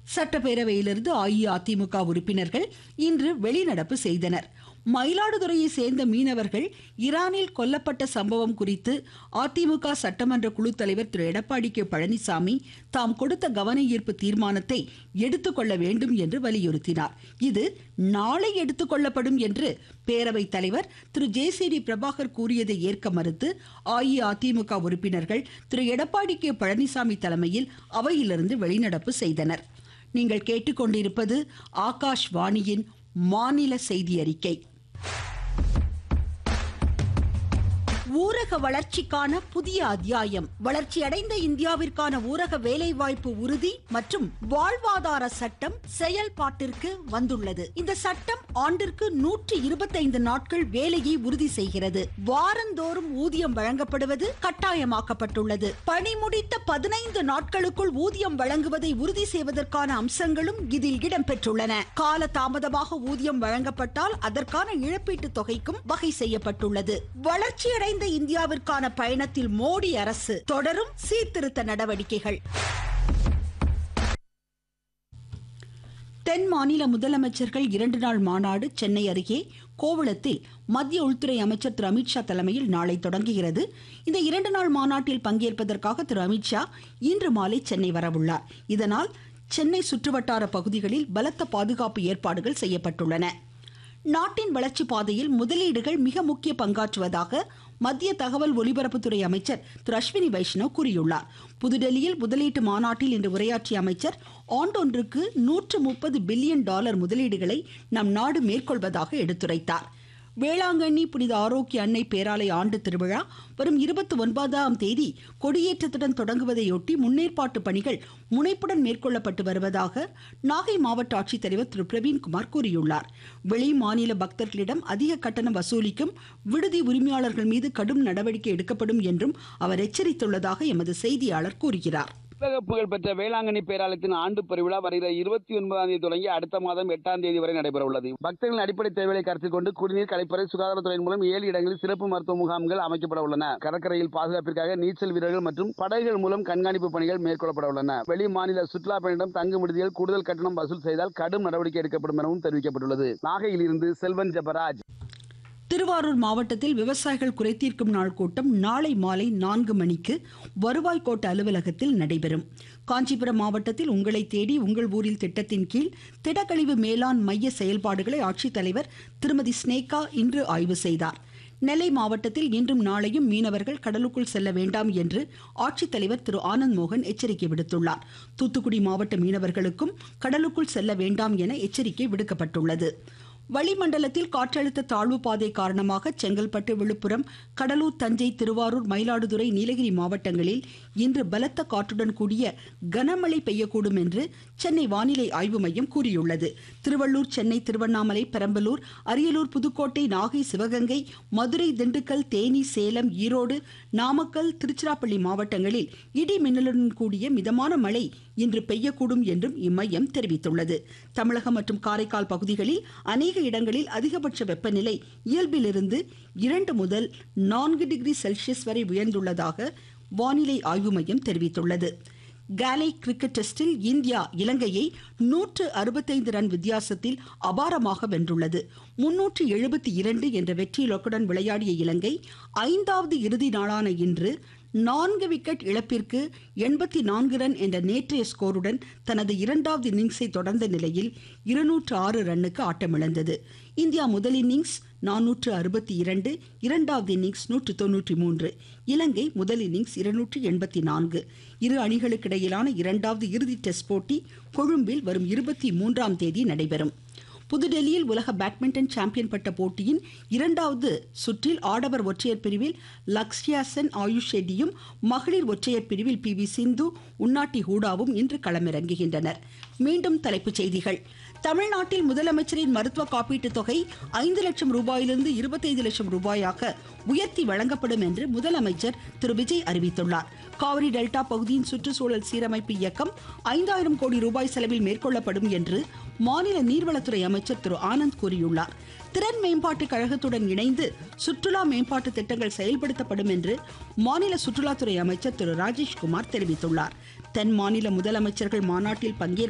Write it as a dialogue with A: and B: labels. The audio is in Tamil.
A: சட்டப்பேரவையிலிருந்து அஇஅதிமுக உறுப்பினர்கள் இன்று வெளிநடப்பு செய்தனர் மயிலாடுதுறையை சேர்ந்த மீனவர்கள் ஈரானில் கொல்லப்பட்ட சம்பவம் குறித்து அதிமுக சட்டமன்ற குழு தலைவர் திரு எடப்பாடி கே பழனிசாமி தாம் கொடுத்த கவன ஈர்ப்பு தீர்மானத்தை எடுத்துக்கொள்ள வேண்டும் என்று வலியுறுத்தினார் இது நாளை எடுத்துக்கொள்ளப்படும் என்று பேரவைத் தலைவர் Thiru J C D Prabhakar கூறியதை ஏற்க மறுத்து அஇஅதிமுக உறுப்பினர்கள் திரு எடப்பாடி கே பழனிசாமி தலைமையில் அவையிலிருந்து வெளிநடப்பு செய்தனர் நீங்கள் கேட்டுக்கொண்டிருப்பது ஆகாஷ்வாணியின் மாநில செய்தி அறிக்கை ஊரக வளர்ச்சிக்கான புதிய அத்தியாயம் வளர்ச்சியடைந்த இந்தியாவிற்கான ஊரக வேலைவாய்ப்பு உறுதி மற்றும் வாழ்வாதார சட்டம் செயல்பாட்டிற்கு வந்துள்ளது இந்த சட்டம் ஆண்டிற்கு நூற்றி இருபத்தைந்து நாட்கள் வேலையை உறுதி செய்கிறது வாரந்தோறும் ஊதியம் வழங்கப்படுவது கட்டாயமாக்கப்பட்டுள்ளது பணி முடித்த பதினைந்து நாட்களுக்குள் ஊதியம் வழங்குவதை உறுதி செய்வதற்கான அம்சங்களும் இதில் இடம்பெற்றுள்ளன கால தாமதமாக ஊதியம் வழங்கப்பட்டால் அதற்கான இழப்பீட்டு தொகைக்கும் வகை செய்யப்பட்டுள்ளது வளர்ச்சியடைந்த இந்தியாவிற்கான பயணத்தில் மோடி அரசு தொடரும் சீர்திருத்த நடவடிக்கைகள் தென் மாநில முதலமைச்சர்கள் இரண்டு நாள் மாநாடு சென்னை அருகே கோவளத்தில் மத்திய உள்துறை அமைச்சர் திரு அமித்ஷா தலைமையில் நாளை தொடங்குகிறது இந்த இரண்டு நாள் மாநாட்டில் பங்கேற்பதற்காக திரு அமித்ஷா இன்று மாலை சென்னை வரவுள்ளார் இதனால் சென்னை சுற்றுவட்டார பகுதிகளில் பலத்த பாதுகாப்பு ஏற்பாடுகள் செய்யப்பட்டுள்ளன நாட்டின் வளர்ச்சி பாதையில் முதலீடுகள் மிக முக்கிய பங்காற்றுவதாக மத்திய தகவல் ஒலிபரப்புத்துறை அமைச்சர் திரு அஸ்வினி வைஷ்ணவ் கூறியுள்ளார் புதுடெல்லியில் முதலீட்டு மாநாட்டில் இன்று உரையாற்றிய அமைச்சர் ஆண்டொன்றுக்கு நூற்று முப்பது பில்லியன் டாலர் முதலீடுகளை நம் நாடு மேற்கொள்வதாக எடுத்துரைத்தார் வேளாங்கண்ணி புனித ஆரோக்கிய அன்னை பேராலய ஆண்டு திருவிழா வரும் இருபத்தி ஒன்பதாம் தேதி கொடியேற்றத்துடன் தொடங்குவதையொட்டி முன்னேற்பாட்டு பணிகள் முனைப்புடன் மேற்கொள்ளப்பட்டு வருவதாக நாகை மாவட்ட ஆட்சித்தலைவர் திரு பிரவீன்குமார் கூறியுள்ளார் வெளி மாநில பக்தர்களிடம் அதிக கட்டணம் வசூலிக்கும் விடுதி உரிமையாளர்கள் மீது கடும் நடவடிக்கை எடுக்கப்படும் என்றும் அவர் எச்சரித்துள்ளதாக எமது செய்தியாளர் கூறுகிறார்
B: உலக புகழ்பெற்ற வேளாங்கண்ணி பேராலயத்தின் ஆண்டு பெருவிழா வருகிற இருபத்தி ஒன்பதாம் தேதி தொடங்கி அடுத்த மாதம் எட்டாம் தேதி வரை நடைபெற உள்ளது பக்தர்களின் அடிப்படை தேவைகளை கருத்தில் கொண்டு குடிநீர் கலைப்பறை சுகாதாரத்துறையின் மூலம் ஏழு இடங்களில் சிறப்பு மருத்துவ முகாம்கள் அமைக்கப்பட உள்ளன கடற்கரையில் பாதுகாப்பிற்காக நீச்சல் வீரர்கள் மற்றும் படகுகள் மூலம் கண்காணிப்பு பணிகள் மேற்கொள்ளப்பட உள்ளன வெளி மாநில சுற்றுலா பயணிடம் தங்கும் விடுதியில் கூடுதல் கட்டணம் வசூல் செய்தால் கடும் நடவடிக்கை எடுக்கப்படும் எனவும் தெரிவிக்கப்பட்டுள்ளது நாகையில் இருந்து செல்வன் ஜபராஜ்
A: திருவாரூர் மாவட்டத்தில் விவசாயிகள் குறைதீர்க்கும் நாள் கூட்டம் நாளை மாலை நான்கு மணிக்கு வருவாய் கோட்ட அலுவலகத்தில் நடைபெறும் காஞ்சிபுரம் மாவட்டத்தில் உங்களை தேடி உங்கள் ஊரில் திட்டத்தின் கீழ் திடக்கழிவு மேலாண் மைய செயல்பாடுகளை ஆட்சித்தலைவர் திருமதி ஸ்னேகா இன்று ஆய்வு செய்தார் நெல்லை மாவட்டத்தில் இன்றும் நாளையும் மீனவர்கள் கடலுக்குள் செல்ல வேண்டாம் என்று ஆட்சித்தலைவர் திரு ஆனந்த் மோகன் எச்சரிக்கை விடுத்துள்ளார் தூத்துக்குடி மாவட்ட மீனவர்களுக்கும் கடலுக்குள் செல்ல வேண்டாம் என எச்சரிக்கை விடுக்கப்பட்டுள்ளது வளிமண்டலத்தில் காற்றழுத்த தாழ்வு பாதை காரணமாக செங்கல்பட்டு விழுப்புரம் கடலூர் தஞ்சை திருவாரூர் மயிலாடுதுறை நீலகிரி மாவட்டங்களில் இன்று பலத்த காற்றுடன் கூடிய கனமழை பெய்யக்கூடும் என்று சென்னை வானிலை ஆய்வு மையம் கூறியுள்ளது திருவள்ளூர் சென்னை திருவண்ணாமலை பெரம்பலூர் அரியலூர் புதுக்கோட்டை நாகை சிவகங்கை மதுரை திண்டுக்கல் தேனி சேலம் ஈரோடு நாமக்கல் திருச்சிராப்பள்ளி மாவட்டங்களில் இடி மின்னலுடன் கூடிய மிதமான மழை இன்று பெய்யக்கூடும் என்றும் இம்மையம் தெரிவித்துள்ளது தமிழகம் மற்றும் காரைக்கால் பகுதிகளில் அநேக இடங்களில் அதிகபட்ச வெப்பநிலை இயல்பிலிருந்து இரண்டு முதல் நான்கு டிகிரி செல்சியஸ் வரை உயர்ந்துள்ளதாக வானிலை ஆய்வு மையம் தெரிவித்துள்ளது காலை கிரிக்கெட் டெஸ்டில் இந்தியா இலங்கையை நூற்று அறுபத்தைந்து ரன் வித்தியாசத்தில் அபாரமாக வென்றுள்ளது முன்னூற்று எழுபத்தி இரண்டு என்ற வெற்றி இலக்குடன் விளையாடிய இலங்கை ஐந்தாவது இறுதி நாளான இன்று நான்கு விக்கெட் இழப்பிற்கு எண்பத்தி நான்கு ரன் என்ற நேற்றைய ஸ்கோருடன் தனது இரண்டாவது இன்னிங்ஸை தொடர்ந்த நிலையில் இருநூற்று ஆறு ரன்னுக்கு ஆட்டமிழந்தது இந்தியா முதல் இன்னிங்ஸ் நானூற்று அறுபத்தி இரண்டு இரண்டாவது இன்னிங்ஸ் நூற்று தொன்னூற்றி மூன்று இலங்கை முதல் இன்னிங்ஸ் இருநூற்று எண்பத்தி நான்கு இரு அணிகளுக்கிடையிலான இரண்டாவது இறுதி டெஸ்ட் போட்டி கொழும்பில் வரும் இருபத்தி மூன்றாம் தேதி நடைபெறும் புதுடெல்லியில் உலக பேட்மிண்டன் சாம்பியன் பட்ட போட்டியின் இரண்டாவது சுற்றில் ஆடவர் ஒற்றையர் பிரிவில் லக்ஷ்யா சென் ஆயுஷ் ஷெட்டியும் மகளிர் ஒற்றையர் பிரிவில் பி வி சிந்து உன்னாட்டி ஹூடாவும் இன்று களமிறங்குகின்றனர் மீண்டும் தலைப்புச் செய்திகள் தமிழ்நாட்டில் முதலமைச்சரின் மருத்துவ காப்பீட்டுத் தொகை ஐந்து லட்சம் ரூபாயிலிருந்து இருபத்தைந்து லட்சம் ரூபாயாக உயர்த்தி வழங்கப்படும் என்று முதலமைச்சர் திரு விஜய் அறிவித்துள்ளார் காவிரி டெல்டா பகுதியின் சுற்றுச்சூழல் சீரமைப்பு இயக்கம் ஐந்தாயிரம் கோடி ரூபாய் செலவில் மேற்கொள்ளப்படும் என்று மாநில நீர்வளத்துறை அமைச்சர் திரு ஆனந்த் கூறியுள்ளார் திறன் மேம்பாட்டு கழகத்துடன் இணைந்து சுற்றுலா மேம்பாட்டு திட்டங்கள் செயல்படுத்தப்படும் என்று மாநில சுற்றுலாத்துறை அமைச்சர் திரு ராஜேஷ்குமார் தெரிவித்துள்ளார் தென் மாநில முதலமைச்சர்கள் மாநாட்டில் பங்கேற்க